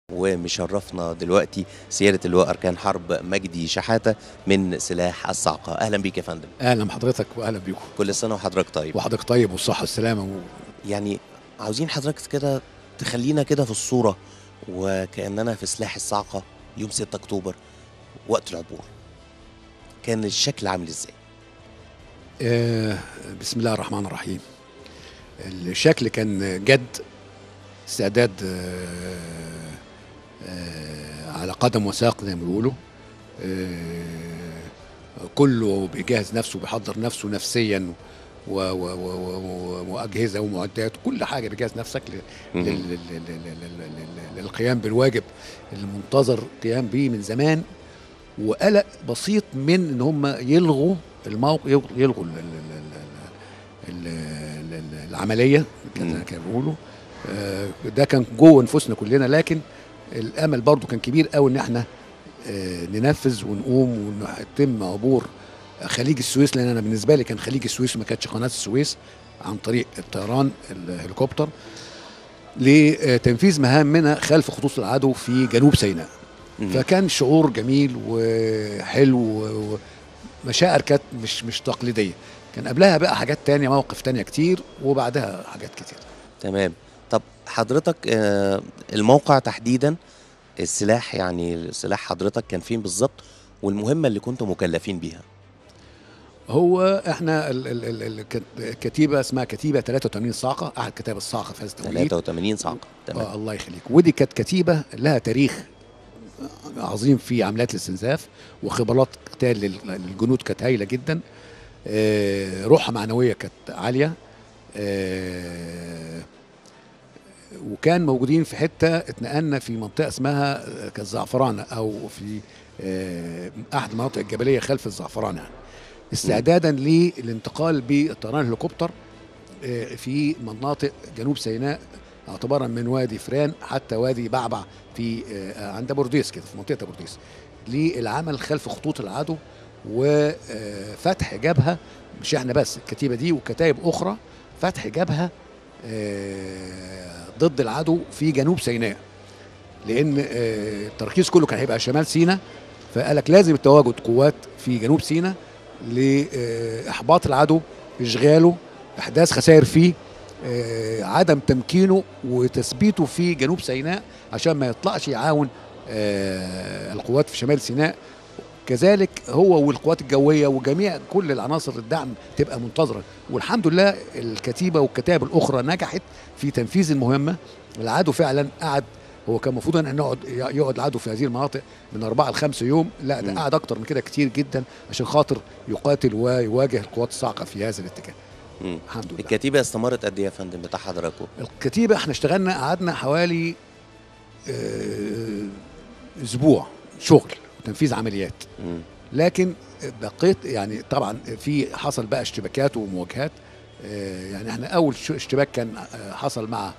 ومشرفنا دلوقتي سيادة اللواء أركان حرب مجدي شحاتة من سلاح الصاعقة أهلا بيك يا فندم اهلا بحضرتك واهلا بيكم كل سنة وحضرتك طيب وحضرتك طيب والصحه والسلامه و... يعني عاوزين حضرتك كده تخلينا كده في الصورة وكأننا في سلاح الصاعقة يوم 6 أكتوبر وقت العبور كان الشكل عامل ازاي؟ آه بسم الله الرحمن الرحيم الشكل كان جد استعداد آه آه على قدم وساق زي ما بيقولوا آه كله بيجهز نفسه بيحضر نفسه نفسيا و و و و و واجهزه ومعدات كل حاجه بيجهز نفسك ل- لل- لل- لل- لل- لل- للقيام بالواجب المنتظر قيام به من زمان وقلق بسيط من ان هم يلغوا الموقع يلغوا ال- ال- ال- ال- ال- ال- العمليه مم. كان كانوا بيقولوا آه، ده كان جوه نفوسنا كلنا لكن الامل برضو كان كبير قوي ان احنا آه، ننفذ ونقوم ونتم عبور خليج السويس لان انا بالنسبه لي كان خليج السويس ما كانتش قناه السويس عن طريق الطيران الهليكوبتر لتنفيذ مهامنا خلف خطوط العدو في جنوب سيناء مم. فكان شعور جميل وحلو و- ومشاعر كانت مش مش تقليديه كان قبلها بقى حاجات تانية مواقف تانية كتير وبعدها حاجات كتير تمام طب حضرتك آه، الموقع تحديدا السلاح يعني سلاح حضرتك كان فين بالظبط والمهمة اللي كنتم مكلفين بيها هو احنا ال- ال- ال- ال- كت- كتيبه اسمها كتيبه 83 صاعقه احد كتاب الصاعقه في هذا التوقيت 83 صعقة تمام آه الله يخليك ودي كانت كتيبه لها تاريخ عظيم في عمليات الاستنزاف وخبرات قتال لل- للجنود كانت هايله جدا آه، روحها معنويه كانت عاليه آه، وكان موجودين في حته اتنقلنا في منطقه اسمها آه، كانت زعفرانه او في آه، احد المناطق الجبليه خلف الزعفرانه يعني استعدادا للانتقال بالطيران الهليكوبتر آه، في مناطق جنوب سيناء اعتبارا من وادي فران حتى وادي بعبع في آه، عند بورديس كده في منطقه بورديس للعمل خلف خطوط العدو وفتح جبهه مش احنا بس الكتيبه دي وكتائب اخرى فتح جبهه آه، ضد العدو في جنوب سيناء لان آه، التركيز كله كان هيبقى شمال سيناء فقالك لازم التواجد قوات في جنوب سيناء لاحباط العدو اشغاله احداث خسائر فيه آه، عدم تمكينه وتثبيته في جنوب سيناء عشان ما يطلعش يعاون آه، القوات في شمال سيناء كذلك هو والقوات الجويه وجميع كل العناصر الدعم تبقى منتظره والحمد لله الكتيبه والكتائب الاخرى نجحت في تنفيذ المهمه العدو فعلا قعد هو كان المفروض ان نقعد يقعد العدو في هذه المناطق من اربعه لخمسه يوم لا ده مم. قعد اكتر من كده كتير جدا عشان خاطر يقاتل ويواجه القوات الصاعقه في هذا الاتجاه مم. الحمد لله الكتيبة استمرت قد ايه يا فندم بتاع حضراتكم؟ الكتيبه احنا اشتغلنا قعدنا حوالي آه، اسبوع شغل وتنفيذ عمليات مم. لكن بقيت يعني طبعا في حصل بقى اشتباكات ومواجهات آه، يعني احنا اول شو- اشتباك كان آه، حصل مع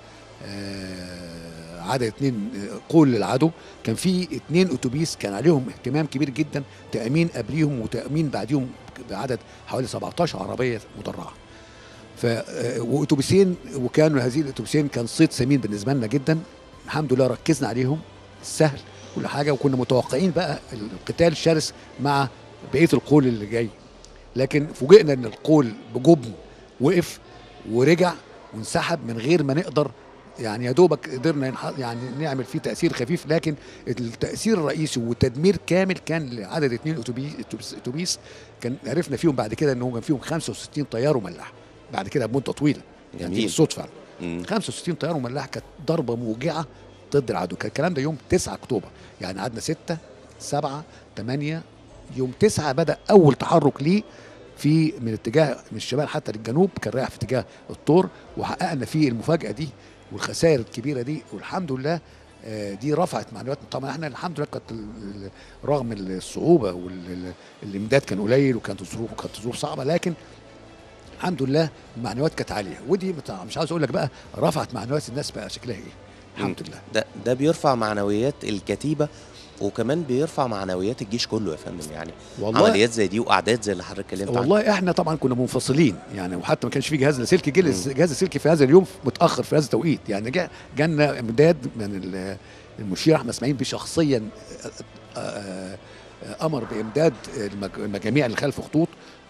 آه، عدد اتنين آه، قول للعدو كان في اتنين اتوبيس كان عليهم اهتمام كبير جدا تامين قبليهم وتامين بعديهم بعدد حوالي 17 عربيه مدرعه ف آه، واتوبيسين وكانوا هذه الاتوبيسين كان صيد ثمين بالنسبه لنا جدا الحمد لله ركزنا عليهم سهل كل حاجه وكنا متوقعين بقى القتال الشرس مع بقيه القول اللي جاي لكن فوجئنا ان القول بجبن وقف ورجع وانسحب من غير ما نقدر يعني يا دوبك قدرنا ينح- يعني نعمل فيه تاثير خفيف لكن التاثير الرئيسي والتدمير كامل كان لعدد اثنين اتوبيس اتوبيس, أتوبيس كان عرفنا فيهم بعد كده ان هم كان فيهم 65 طيار وملاح بعد كده بمده طويله يعني دي جميل بالصدفه مم. 65 طياره وملاح كانت ضربه موجعه ضد العدو كان الكلام ده يوم 9 اكتوبر يعني قعدنا 6 7 8 يوم 9 بدا اول تحرك ليه في من اتجاه من الشمال حتى للجنوب كان رايح في اتجاه الطور وحققنا فيه المفاجاه دي والخسائر الكبيره دي والحمد لله آه، دي رفعت معنوياتنا طبعا احنا الحمد لله كانت ال- ال- رغم الصعوبه والامداد كان قليل وكانت الظروف وكانت الظروف صعبه لكن الحمد لله المعنويات كانت عاليه ودي بتاع- مش عاوز اقول لك بقى رفعت معنويات الناس بقى شكلها ايه الحمد لله ده ده بيرفع معنويات الكتيبة وكمان بيرفع معنويات الجيش كله يا فندم يعني والله عمليات زي دي واعداد زي اللي حضرتك اتكلمت عنها والله احنا طبعا كنا منفصلين يعني وحتى ما كانش في جهاز لاسلكي جه الجهاز الاسلكي في هذا اليوم متاخر في هذا التوقيت يعني جاء جالنا امداد من ال- المشير احمد اسماعيل بيه شخصيا آه، آه، آه، امر بامداد المج- المجاميع اللي خلف خطوط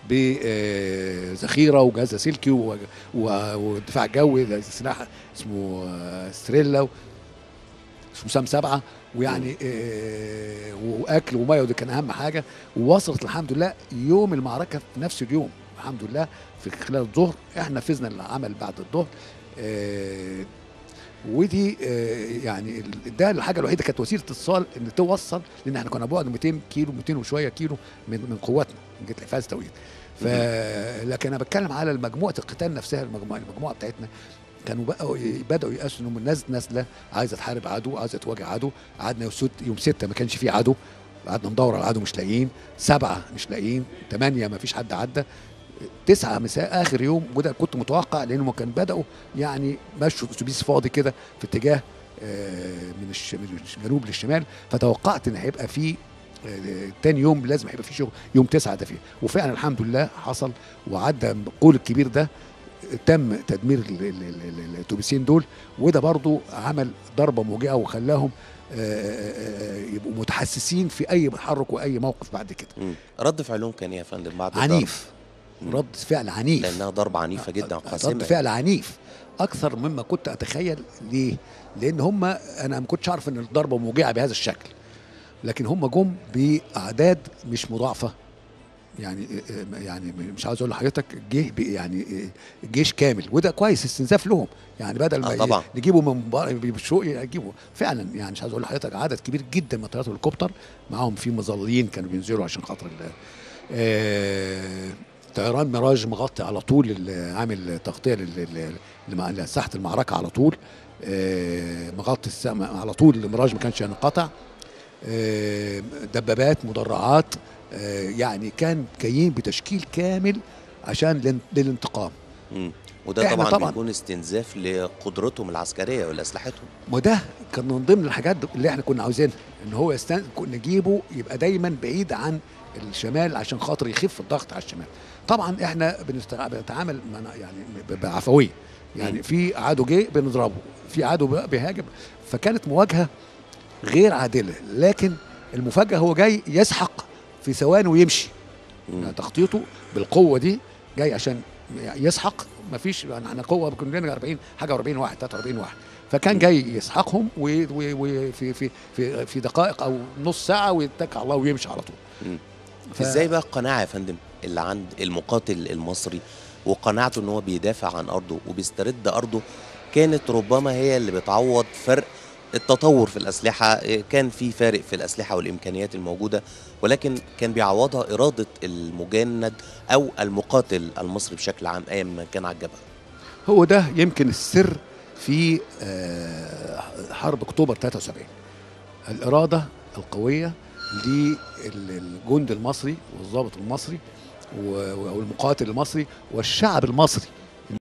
بذخيره وجهاز لاسلكي و- و- ودفاع جوي سلاح اسمه آه، ستريلا اسمه سام سبعه ويعني آه، واكل وميه ودي كان اهم حاجه ووصلت الحمد لله يوم المعركه في نفس اليوم الحمد لله في خلال الظهر احنا فزنا العمل بعد الظهر آه، ودي آه، يعني ال- ده الحاجه الوحيده كانت وسيله اتصال ان توصل لان احنا كنا بعد 200 كيلو 200 وشويه كيلو من من قواتنا من جهه الحفاظ التوقيت ف لكن انا بتكلم على مجموعه القتال نفسها المجموعه المجموعه بتاعتنا كانوا بقوا بداوا يقاسوا انهم الناس نازله عايزه تحارب عدو عايزه تواجه عدو قعدنا يوم ست يوم ستة ما كانش فيه عدو قعدنا ندور على العدو مش لاقيين سبعة مش لاقيين ثمانية ما فيش حد عدى تسعة مساء آخر يوم وده كنت متوقع لأنهم كان بدأوا يعني مشوا أتوبيس فاضي كده في اتجاه آه، من الش- من الجنوب للشمال فتوقعت إن هيبقى فيه آه، تاني يوم لازم هيبقى فيه شغل يوم تسعة ده فيه وفعلا الحمد لله حصل وعدى القول الكبير ده تم تدمير ال- ال- ال- ال- الاتوبيسين دول وده برضو عمل ضربه موجعه وخلاهم آه، آه، آه، يبقوا متحسسين في اي تحرك واي موقف بعد كده مم. رد فعلهم كان ايه يا فندم بعد الضرب؟ عنيف مم. رد فعل عنيف لانها ضربه عنيفه جدا قاسمه رد فعل عنيف اكثر مما كنت اتخيل ليه لان هم انا ما كنتش اعرف ان الضربه موجعه بهذا الشكل لكن هم جم باعداد مش مضاعفه يعني يعني مش عاوز اقول لحضرتك جه ب- يعني جيش كامل وده كويس استنزاف لهم يعني بدل ما آه طبعا. نجيبه من بره بشوق يجيبه فعلا يعني مش عاوز اقول لحضرتك عدد كبير جدا من طيارات الهليكوبتر معاهم في مظليين كانوا بينزلوا عشان خاطر ال- آه، طيران ميراج مغطي على طول ال- عامل تغطيه لل- لل- لمع- لساحه المعركه على طول آه، مغطي السما على طول الميراج ما كانش ينقطع آه، دبابات مدرعات آه، يعني كان جايين بتشكيل كامل عشان لن- للانتقام مم. وده إحنا طبعا, طبعاً. بيكون استنزاف لقدرتهم العسكريه ولاسلحتهم وده كان من ضمن الحاجات اللي احنا كنا عاوزينها ان هو يستن... كنا نجيبه يبقى دايما بعيد عن الشمال عشان خاطر يخف الضغط على الشمال طبعا احنا بنستع... بنتعامل مع- يعني ب- بعفويه يعني مم. في عدو جه بنضربه في عدو بقى بيهاجم فكانت مواجهه غير عادله لكن المفاجاه هو جاي يسحق في ثواني ويمشي مم. يعني تخطيطه بالقوه دي جاي عشان يسحق مفيش يعني احنا قوه كلنا 40 حاجه 40 واحد 43 واحد فكان جاي يسحقهم وفي في في في في دقائق او نص ساعه ويتكل على الله ويمشي على طول مم. ف- ازاي بقى القناعه يا فندم اللي عند المقاتل المصري وقناعته ان هو بيدافع عن ارضه وبيسترد ارضه كانت ربما هي اللي بتعوض فرق التطور في الاسلحه إيه، كان في فارق في الاسلحه والامكانيات الموجوده ولكن كان بيعوضها اراده المجند او المقاتل المصري بشكل عام ايا ما كان على الجبهه هو ده يمكن السر في آه، حرب اكتوبر 73 الاراده القويه للجند المصري والضابط المصري و- والمقاتل المصري والشعب المصري